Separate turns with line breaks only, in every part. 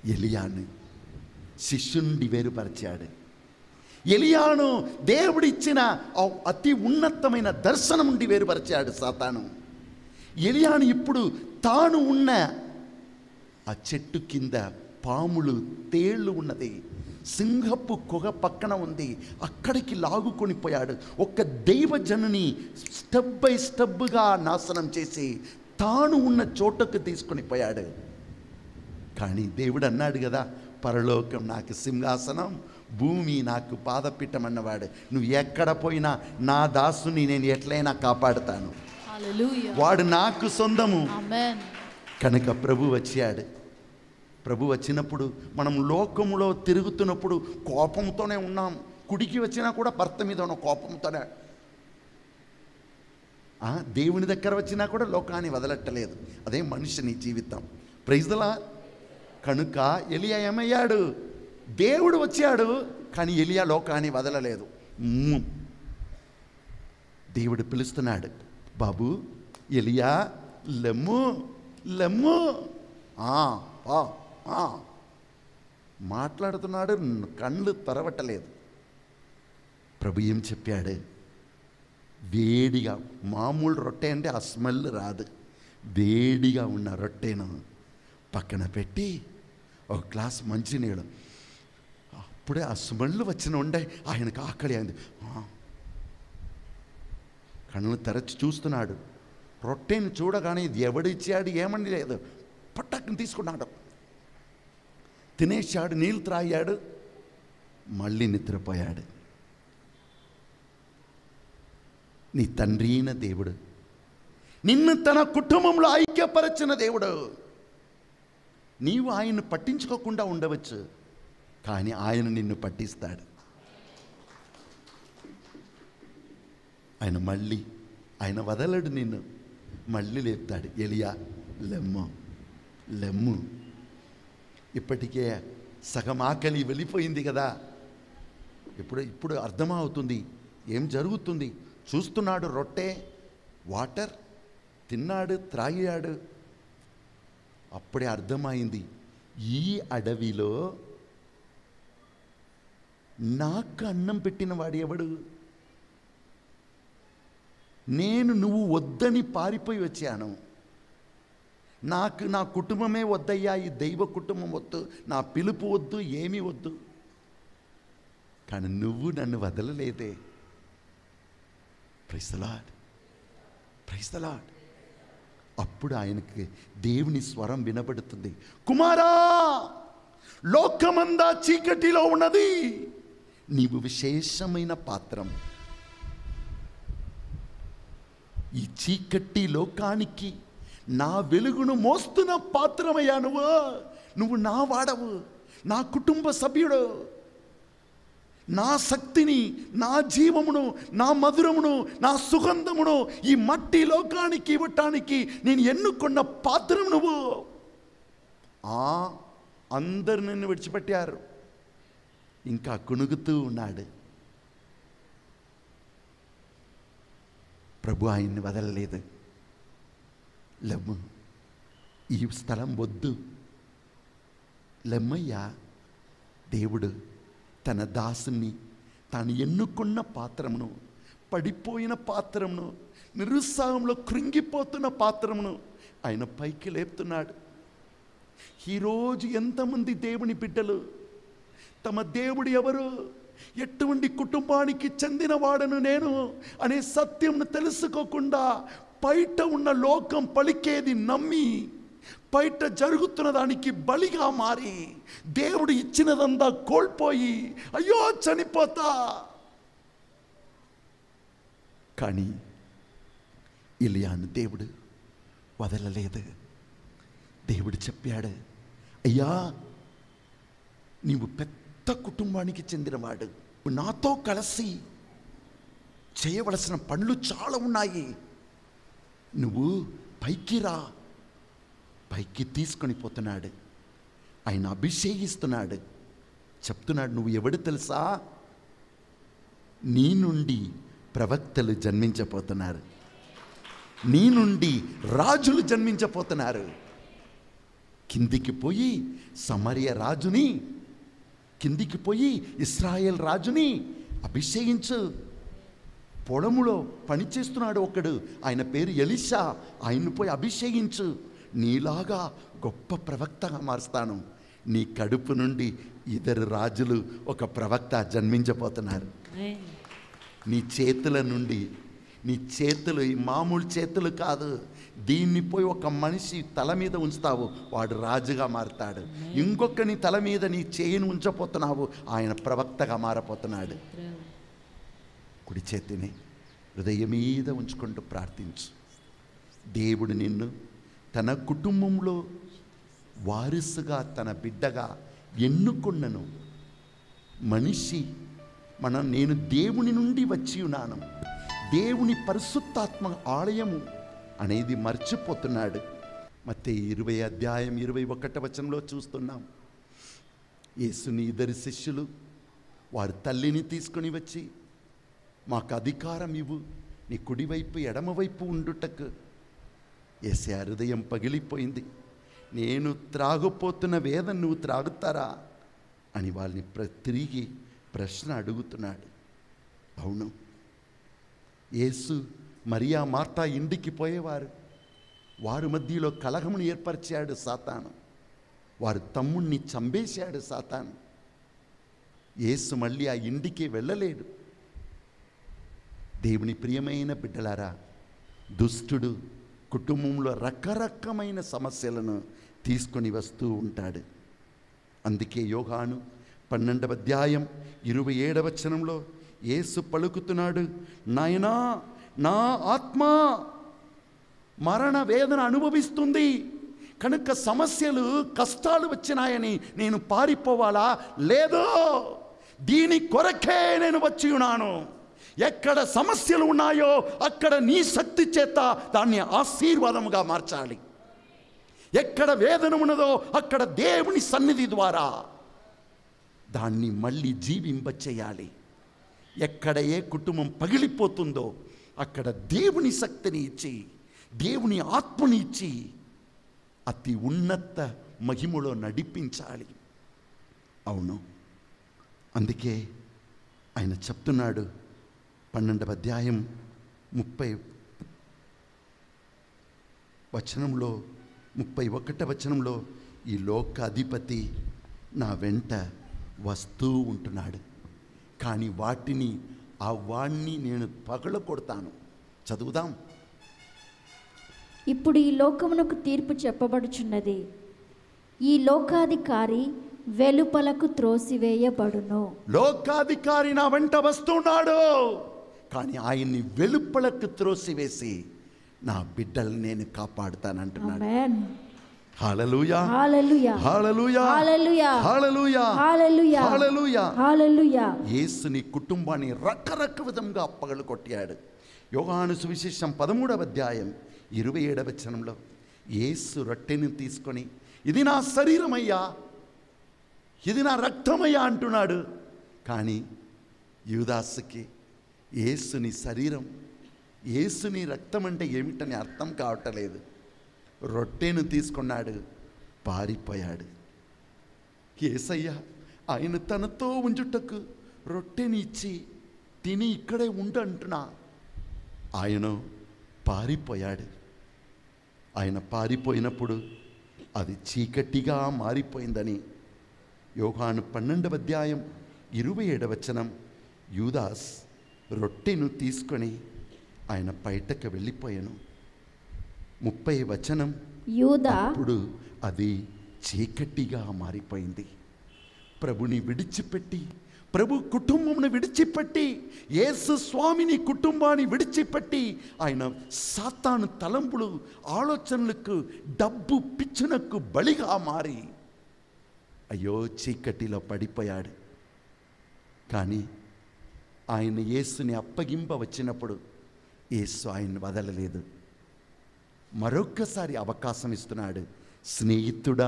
ఎలియాను శిష్యుండి వేరుపరిచాడు ఎలియాను దేవుడిచ్చిన ఆ అతి ఉన్నతమైన దర్శనం నుండి వేరుపరిచాడు సాతాను ఎలియాను ఇప్పుడు తాను ఉన్న ఆ చెట్టు కింద పాములు తేళ్ళు ఉన్నది సింహపు కుగ పక్కన ఉంది అక్కడికి లాగుకొని పోయాడు ఒక దైవజనుని స్టెప్ బై స్టెప్గా నాశనం చేసి తాను ఉన్న చోటకు తీసుకొని పోయాడు కానీ దేవుడు అన్నాడు కదా పరలోకం నాకు సింహాసనం భూమి నాకు పాదపీఠం అన్నవాడు నువ్వు ఎక్కడ పోయినా నా దాసుని నేను ఎట్లయినా కాపాడుతాను
Hallelujah.
వాడు నాకు సొంతము
Amen.
కనుక ప్రభు వచ్చాడు ప్రభు వచ్చినప్పుడు మనం లోకములో తిరుగుతున్నప్పుడు కోపంతోనే ఉన్నాం కుడికి వచ్చినా కూడా భర్త మీద ఉన్న కోపంతోనే ఆ, దేవుని దగ్గర వచ్చినా కూడా లోకాన్ని వదలట్టలేదు అదే మనిషిని జీవితం ప్రైజ్దలా కనుక ఎలియా ఏమయ్యాడు దేవుడు వచ్చాడు కానీ ఎలియా లోకాన్ని వదలలేదు మ్మ్. దేవుడు పిలుస్తున్నాడు బాబు ఎలియా లెమ్ము లెమ్ము ఆ, ఆ, ఆ. మాట్లాడుతున్నాడు కళ్ళు తెరవట్టలేదు ప్రభు ఏం చెప్పాడు వేడిగా మామూలు రొట్టె అంటే ఆ స్మెల్ రాదు వేడిగా ఉన్న రొట్టెను పక్కన పెట్టి ఒక గ్లాస్ మంచినీళ్ళు అప్పుడే ఆ స్మెల్ వచ్చిన ఉండే ఆయనకు ఆకలి అయింది ఆ. కళ్ళు తెరచి చూస్తున్నాడు రొట్టెని చూడగానే ఇది ఎవడిచ్చాడు ఏమని లేదు పట్టక్కని తీసుకున్నాడు తినేశాడు నీళ్ళు త్రాగాడు మళ్ళీ నిద్రపోయాడు నీ తండ్రి అయిన దేవుడు నిన్ను తన కుటుంబంలో ఐక్యపరచిన దేవుడు నీవు ఆయన్ను పట్టించుకోకుండా ఉండవచ్చు కానీ ఆయన నిన్ను పట్టిస్తాడు ఆయన మళ్ళీ ఆయన వదలడు నిన్ను మళ్ళీ లేపుతాడు ఎలియా లెమ్ము లెమ్ము ఇప్పటికే సగం ఆకలి వెళ్ళిపోయింది కదా ఇప్పుడు ఇప్పుడు అర్థమవుతుంది ఏం జరుగుతుంది చూస్తున్నాడు రొట్టె వాటర్ తిన్నాడు త్రాగాడు అప్పుడే అర్థమైంది ఈ అడవిలో నాకు అన్నం పెట్టిన వాడు ఎవడు నేను నువ్వు వద్దని పారిపోయి వచ్చాను నాకు నా కుటుంబమే వద్దయ్యా ఈ దైవ కుటుంబం వద్దు నా పిలుపు వద్దు ఏమీ వద్దు కానీ నువ్వు నన్ను వదలలేదే ప్రైస్తలాడ్ ప్రైస్తలాడ్ అప్పుడు ఆయనకి దేవుని స్వరం వినబడుతుంది కుమారా లోకమందా చీకటిలో ఉన్నది నీవు విశేషమైన పాత్రం ఈ చీకటి లోకానికి నా వెలుగును మోస్తున్న పాత్రమయ్యా నువ్వు నువ్వు నా వాడవు నా కుటుంబ సభ్యుడు నా శక్తిని నా జీవమును నా మధురమును నా సుగంధమును ఈ మట్టి లోకానికి ఇవ్వటానికి నేను ఎన్నుకున్న పాత్రం నువ్వు ఆ అందరు నిన్ను విడిచిపెట్టారు ఇంకా కుణుగుతూ ఉన్నాడు ప్రభు ఆయన్ని వదలలేదు లెమ్ము ఈ స్థలం వద్దు లెమ్మయ్యా దేవుడు తన దాసుని తాను ఎన్నుకున్న పాత్రమును పడిపోయిన పాత్రమును నిరుత్సాహంలో కృంగిపోతున్న పాత్రమును ఆయన పైకి లేపుతున్నాడు ఈరోజు ఎంతమంది దేవుని బిడ్డలు తమ దేవుడు ఎవరు ఎటువంటి కుటుంబానికి చెందినవాడను నేను అనే సత్యంను తెలుసుకోకుండా బయట ఉన్న లోకం పలికేది నమ్మి బయట జరుగుతున్న దానికి బలిగా మారి దేవుడు ఇచ్చినదంతా కోల్పోయి అయ్యో చనిపోతా కానీ ఇలియాను దేవుడు వదలలేదు దేవుడు చెప్పాడు అయ్యా నీవు పెద్ద కుటుంబానికి చెందినవాడు నాతో కలిసి చేయవలసిన పనులు చాలా ఉన్నాయి నువ్వు పైకి రా పైకి తీసుకొని పోతున్నాడు ఆయన అభిషేకిస్తున్నాడు చెప్తున్నాడు నువ్వు ఎవడు తెలుసా నీ నుండి ప్రవక్తలు జన్మించబోతున్నారు నీ నుండి రాజులు జన్మించబోతున్నారు కిందికి పోయి సమరయ రాజుని కిందికి పోయి ఇస్రాయేల్ రాజుని అభిషేకించు పొలములో పనిచేస్తున్నాడు ఒకడు ఆయన పేరు ఎలిషా ఆయన్ని పోయి అభిషేకించు నీలాగా గొప్ప ప్రవక్తగా మారుస్తాను నీ కడుపు నుండి ఇద్దరు రాజులు ఒక ప్రవక్త జన్మించబోతున్నారు నీ చేతుల నుండి నీ చేతులు ఈ మామూలు చేతులు కాదు దీన్ని పోయి ఒక మనిషి తల మీద ఉంచుతావు వాడు రాజుగా మారుతాడు ఇంకొకని తల మీద నీ చేయిని ఉంచపోతున్నావు ఆయన ప్రవక్తగా మారపోతున్నాడు కుడి చేతిని హృదయం మీద ఉంచుకుంటూ ప్రార్థించు దేవుడు నిన్ను తన కుటుంబంలో వారసుగా తన బిడ్డగా ఎన్నుకున్నను మనిషి మనం నేను దేవుని నుండి వచ్చి ఉన్నాను దేవుని పరిశుద్ధాత్మ ఆలయము అనేది మర్చిపోతున్నాడు ಮತ್ತೆ ఇరవై అధ్యాయం ఇరవై ఒకట వచనంలో చూస్తున్నాం యేసుని ఇద్దరు శిష్యులు వారి తల్లిని తీసుకొని వచ్చి మాకు అధికారం ఇవ్వు నీ కుడివైపు ఎడమవైపు ఉండుటకు ఏసే హృదయం పగిలిపోయింది నేను త్రాగుపోతున్న వేదం నువ్వు త్రాగుతారా అని వాళ్ళని ప్ర తిరిగి ప్రశ్న అడుగుతున్నాడు అవును యేసు మరియా మార్తా ఇంటికి పోయేవారు వారి మధ్యలో కలహమును ఏర్పరిచాడు సాతాను వారి తమ్ముణ్ణి చంపేశాడు సాతాను యేసు మళ్ళీ ఆ ఇంటికి వెళ్ళలేడు దేవుని ప్రియమైన బిడ్డలారా దుష్టుడు కుటుంబంలో రకరకమైన సమస్యలను తీసుకొని వస్తూ ఉంటాడు అందుకే యోగాను పన్నెండవ అధ్యాయం ఇరవై ఏడవ వచనంలో యేసు పలుకుతున్నాడు నాయనా నా ఆత్మ మరణ వేదన అనుభవిస్తుంది కనుక సమస్యలు కష్టాలు వచ్చినాయని నేను పారిపోవాలా లేదో దీని కొరకే నేను వచ్చి ఉన్నాను ఎక్కడ సమస్యలు ఉన్నాయో అక్కడ నీ శక్తి చేత దాన్ని ఆశీర్వాదముగా మార్చాలి ఎక్కడ వేదన ఉన్నదో అక్కడ దేవుని సన్నిధి ద్వారా దాన్ని మళ్ళీ జీవింపచేయాలి ఎక్కడ ఏ కుటుంబం పగిలిపోతుందో అక్కడ దేవుని శక్తిని ఇచ్చి దేవుని ఆత్మని ఇచ్చి అతి ఉన్నత మహిమలో నడిపించాలి అవును అందుకే ఆయన చెప్తున్నాడు పన్నెండవ అధ్యాయం ముప్పై వచనంలో ముప్పై ఒకట వచనంలో ఈ లోక అధిపతి నా వెంట వస్తూ ఉంటున్నాడు కానీ వాటిని ఆ వాణ్ణి నేను పగల కొడతాను చదువుదాం
ఇప్పుడు ఈ లోకమునకు తీర్పు చెప్పబడుచున్నది ఈ లోకాధికారి వెలుపలకు త్రోసివేయబడును
లోకాధికారి నా వెంట వస్తున్నాడు కానీ ఆయన్ని వెలుపలకు త్రోసివేసి నా బిడ్డల్ని నేను కాపాడుతానంటున్నాడు
ఆమేన్
హాలలుయా
హల్లెలూయా
హాలలుయా
హల్లెలూయా
హాలలుయా
హల్లెలూయా
హల్లెలూయా
హల్లెలూయా
యేసుని కుటుంబాన్ని రకరక విధంగా పగలు కొట్టాడు యోగాను సువిశేషం పదమూడవ అధ్యాయం ఇరవై ఏడవ వచనంలో యేసు రొట్టెని తీసుకొని ఇది నా శరీరమయ్యా ఇది నా రక్తమయ్యా అంటున్నాడు కానీ యూదాసుకి యేసుని శరీరం యేసుని రక్తం అంటే ఏమిటని అర్థం కావటలేదు రొట్టెను తీసుకున్నాడు పారిపోయాడు ఏసయ్య ఆయన తనతో ఉంచుటకు రొట్టెని ఇచ్చి తిని ఇక్కడే ఉండు అంటున్నా ఆయన పారిపోయాడు ఆయన పారిపోయినప్పుడు అది చీకటిగా మారిపోయిందని యోగాను పన్నెండవ అధ్యాయం ఇరవై ఏడవచనం యూదాస్ రొట్టెను తీసుకొని ఆయన బయటకు వెళ్ళిపోయాను ముప్పై వచనం
యూదా
అప్పుడు అది చీకటిగా మారిపోయింది ప్రభుని విడిచిపెట్టి ప్రభు కుటుంబమును విడిచిపెట్టి యేసు స్వామిని కుటుంబాన్ని విడిచిపెట్టి ఆయన సాతాను తలంపులు ఆలోచనలకు డబ్బు పిచ్చునకు బలిగా మారి అయ్యో చీకటిలో పడిపోయాడు కానీ ఆయన యేసుని అప్పగింప వచ్చినప్పుడు యేసు ఆయన్ని వదలలేదు మరొక్కసారి అవకాశం ఇస్తున్నాడు స్నేహితుడా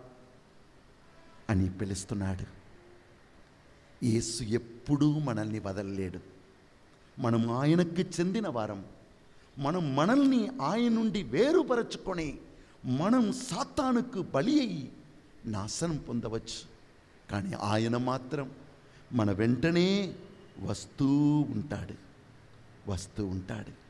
అని పిలుస్తున్నాడు యేసు ఎప్పుడూ మనల్ని వదలలేడు మనం ఆయనకు చెందిన వారం మనం మనల్ని ఆయన నుండి వేరుపరచుకొని మనం సాతానుకు బలి అయి నాశనం పొందవచ్చు కానీ ఆయన మాత్రం మన వెంటనే వస్తూ ఉంటాడు వస్తూ ఉంటాడు